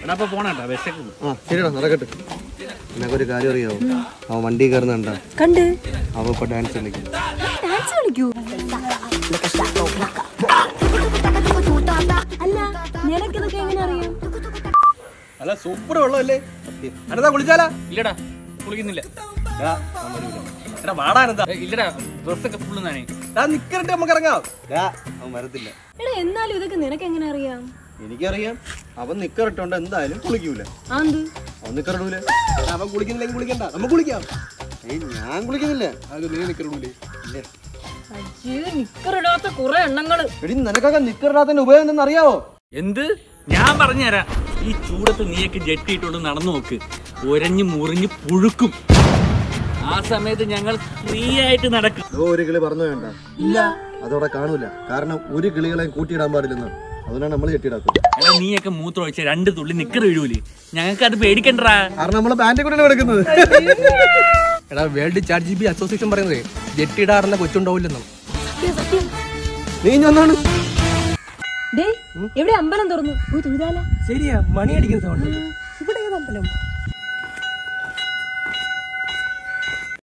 എടാ അപ്പൊ പോണേട്ടാ വിശക്കുന്നു ആ ശരിടാ നടക്കട്ടെ നിനക്കൊരു കാര്യം അറിയാവോ അവൻ വണ്ടി കയറുന്നുണ്ട കണ്ട് അവൻ ഇപ്പൊ ഡാൻസ് കളിക്കും ഡാൻസ് കളിക്കൂ അല്ല നിനക്കിതൊക്കെ എങ്ങനെ അറിയാം അല്ല സൂപ്പർ വെള്ളമല്ലേ അനന്താ കുളിച്ചാലാ ഇല്ലടാ കുളിക്കുന്നില്ല എടാ വാടാനന്താ ഏ, ഇല്ലടാ ഡ്രസ്സൊക്കെ ഫുള്ള് നാനേ നിക്കറിട്ട് നമുക്ക് ഇറങ്ങാം അവൻ വരത്തില്ല എടാ എന്നാലും ഇതൊക്കെ നിനക്ക് എങ്ങനെ അറിയാം എനിക്കറിയാം അവൻ നിക്കറിട്ടോണ്ട് എന്തായാലും കുളിക്കൂല ആന്ത് അവൻ നിക്കറിടൂല അവൻ കുളിക്കുന്നില്ലെങ്കിൽ കുളിക്കണ്ട നമ്മ കുളിക്കാം ഏയ് ഞാൻ കുളിക്കുന്നില്ല അത് നീ നിക്കറിടൂലേ ഇല്ല അയ്യോ നിക്കറിടാത്ത കുറെ എണ്ണങ്ങള് എടി നിനക്കൊക്കെ നിക്കറിടാത്തതിന്റെ ഉപയോഗം എന്തെന്ന് അറിയാവോ എന്ത് ഞാൻ പറഞ്ഞുതരാം ഈ ചൂടത്ത് നീയൊക്കെ ജെട്ടിയിട്ടുകൊണ്ട് നടന്നു നോക്ക് ഒരഞ്ഞു മുറിഞ്ഞ് പുഴുക്കും ആ സമയത്ത് ഞങ്ങൾ ഫ്രീ ആയിട്ട് നടക്കും ഓ ഒരു കിളി പറഞ്ഞു വേണ്ട ഇല്ല അതവിടെ കാണൂല കാരണം ഒരു കിളികളെ കൂട്ടിയിടാൻ പാടില്ലെന്ന് അതുകൊണ്ടാണ് നമ്മൾ ചെട്ടിയിടാത്തത് എടാ നീയൊക്കെ മൂത്രമൊഴിച്ച രണ്ട് തുള്ളി നിക്കർ വീഴൂലേ ഞങ്ങൾക്ക് അത് പേടിക്കണ്ടടാ കാരണം നമ്മള് ബാൻഡ് കൂടെ എടുക്കുന്നത് എടാ world chat G B association പറയുന്നത് ജെട്ടിടാറുള്ള കൊച്ചുണ്ടാവില്ലെന്നും നീ ഒന്നാണ് ഡേ എവിടെ അമ്പലം തുറന്നു പോയി തൊഴുതാല ശരിയാ മണി അടിക്കുന്ന സൗണ്ട് ഇവിടെ ഏത് അമ്പലം